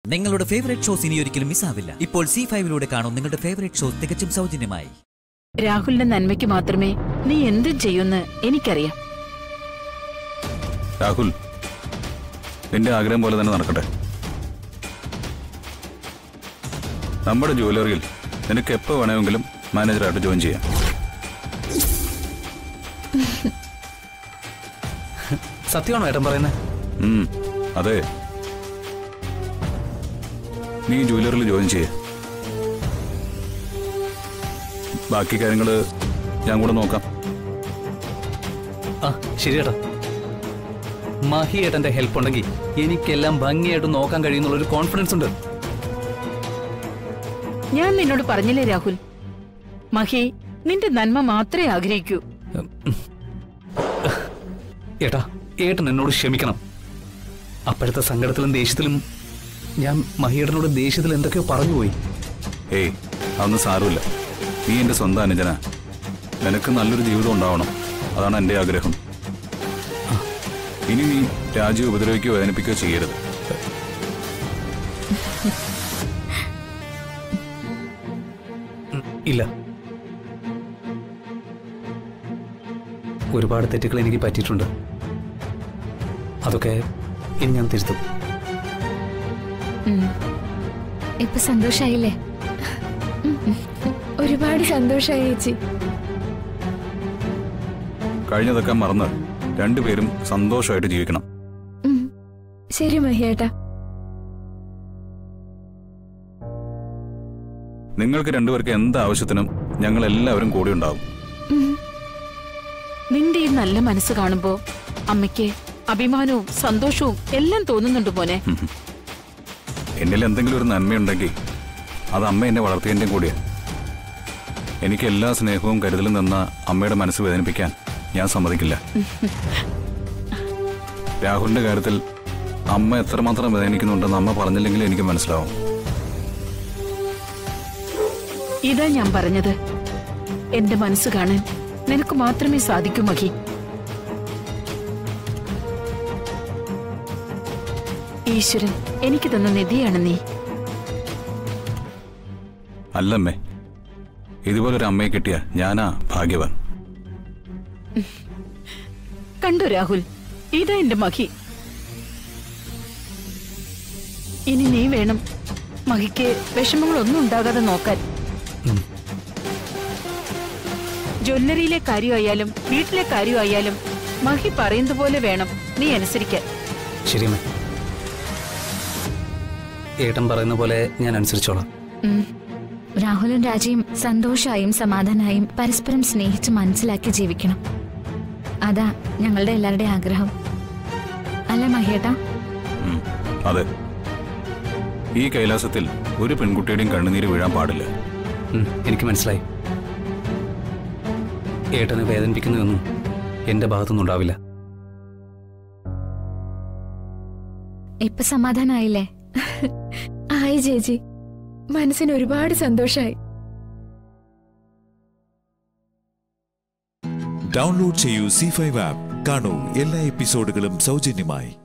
നിങ്ങളുടെ favourite shows ഇനി ഒരിക്കലും മിസ്സാവില്ല ഇപ്പോൾ സി ഫൈവിലൂടെ കാണും നിങ്ങളുടെ ഫേവറേറ്റ് ഷോസ് തികച്ചും സൗജന്യമായി രാഹുലിന്റെ നന്മയ്ക്ക് മാത്രമേ നീ എന്തും ചെയ്യുമെന്ന് എനിക്കറിയാം രാഹുൽ നിന്റെ ആഗ്രഹം പോലെ തന്നെ നടക്കട്ടെ നമ്മുടെ ജുവലറിയിൽ നിനക്ക് എപ്പോൾ വേണമെങ്കിലും മാനേജറായിട്ട് ജോയിൻ ചെയ്യാം സത്യമാണോ ഏട്ടൻ പറയുന്നത് ഉം, അതെ നീ ജുവലറിയിൽ ജോയിൻ ചെയ്യ ബാക്കി കാര്യങ്ങള് ഞാൻ കൂടെ നോക്കാം ആ ശരി ഏട്ടാ മഹി ഏട്ടന്റെ ഹെൽപ്പ് ഉണ്ടെങ്കിൽ എനിക്കെല്ലാം ഭംഗിയായിട്ട് നോക്കാൻ കഴിയുന്നുള്ളൊരു കോൺഫിഡൻസ് ഉണ്ട് ഞാൻ നിന്നോട് പറഞ്ഞില്ലേ രാഹുൽ മഹി നിന്റെ നന്മ മാത്രമേ ആഗ്രഹിക്കൂ ഏട്ടാ ഏട്ടൻ എന്നോട് ക്ഷമിക്കണം അപ്പോഴത്തെ സങ്കടത്തിലും ദേഷ്യത്തിലും ഞാൻ മഹിയേട്ടനോട് ദേഷ്യത്തിൽ എന്തൊക്കെയോ പറഞ്ഞുപോയി ഏയ് അതൊന്നും സാരമില്ല നീ എന്റെ സ്വന്തം അനുജന നിനക്ക് നല്ലൊരു ജീവിതം ഉണ്ടാവണം അതാണ് എന്റെ ആഗ്രഹം ഇനി നീ രാജ്യം ഉപദ്രവിക്കുകയോ വേദനിപ്പിക്കുകയോ ചെയ്യരുത് ഇല്ല ഒരുപാട് തെറ്റുകൾ എനിക്ക് പറ്റിയിട്ടുണ്ട് അതൊക്കെ ഇനി ഞാൻ തിരുത്തും ഇപ്പൊ സന്തോഷായില്ലേ ഒരുപാട് സന്തോഷായി ചേച്ചി കഴിഞ്ഞതൊക്കെ മറന്ന് രണ്ടുപേരും സന്തോഷമായിട്ട് ജീവിക്കണം ഉം. ശരി മഹിയേട്ടാ നിങ്ങൾക്ക് രണ്ടുപേർക്ക് എന്ത് ആവശ്യത്തിനും ഞങ്ങൾ എല്ലാവരും കൂടെ ഉണ്ടാവും ഉം. നിന്റെ ഈ നല്ല മനസ്സ് കാണുമ്പോ അമ്മയ്ക്ക് അഭിമാനവും സന്തോഷവും എല്ലാം തോന്നുന്നുണ്ട് മോനെ എന്നിൽ എന്തെങ്കിലും ഒരു നന്മയുണ്ടെങ്കിൽ അത് അമ്മ എന്നെ വളർത്തിയതിൻ്റെയും കൂടിയാ എനിക്ക് എല്ലാ സ്നേഹവും കരുതലും നിന്ന അമ്മയുടെ മനസ്സ് വേദനിപ്പിക്കാൻ ഞാൻ സമ്മതിക്കില്ല രാഹുലിന്റെ കാര്യത്തിൽ അമ്മ എത്രമാത്രം വേദനിക്കുന്നുണ്ടെന്ന് അമ്മ പറഞ്ഞില്ലെങ്കിൽ എനിക്ക് മനസ്സിലാവും ഇതാ ഞാൻ പറഞ്ഞത് എന്റെ മനസ്സ് കാണാൻ നിനക്ക് മാത്രമേ സാധിക്കൂ മഹി ഈശ്വരൻ എനിക്ക് തന്ന നിധിയാണ് നീ അല്ലമ്മേ ഇതുപോലൊരു അമ്മയെ കിട്ടിയ ഞാനാ ഭാഗ്യവാൻ കണ്ടു രാഹുൽ ഇതാ എന്റെ മഹി ഇനി നീ വേണം മഹിക്ക് വിഷമങ്ങളൊന്നും ഉണ്ടാകാതെ നോക്കാൻ ജ്വല്ലറിയിലെ കാര്യമായാലും വീട്ടിലെ കാര്യമായാലും മഹി പറയുന്നത് പോലെ വേണം നീ അനുസരിക്കാൻ ശരിയമ്മേ ഏട്ടൻ പറയുന്ന പോലെ ഞാൻ അനുസരിച്ചോളാം ഉം. രാഹുലും രാജയും സന്തോഷമായും സമാധാനായും പരസ്പരം സ്നേഹിച്ച് മനസ്സിലാക്കി ജീവിക്കണം അതാ ഞങ്ങളുടെ എല്ലാവരുടെയും ആഗ്രഹം അല്ല മഹിയേട്ടാ ഉം, അതെ ഈ കൈലാസത്തിൽ ഒരു പെൺകുട്ടിയുടെയും കണ്ണുനീര് വീഴാൻ പാടില്ല ഉം, എനിക്ക് മനസ്സിലായി ഏട്ടനെ വേദനിപ്പിക്കുന്നതൊന്നും എന്റെ ഭാഗത്തുനിന്നുണ്ടാവില്ല ഇപ്പൊ സമാധാനായില്ലേ ആയി ചേച്ചി മനസ്സിന് ഒരുപാട് സന്തോഷായി ഡൗൺലോഡ് ചെയ്യൂ സി ഫൈവ് ആപ്പ് കാണൂ എല്ലാ എപ്പിസോഡുകളും സൗജന്യമായി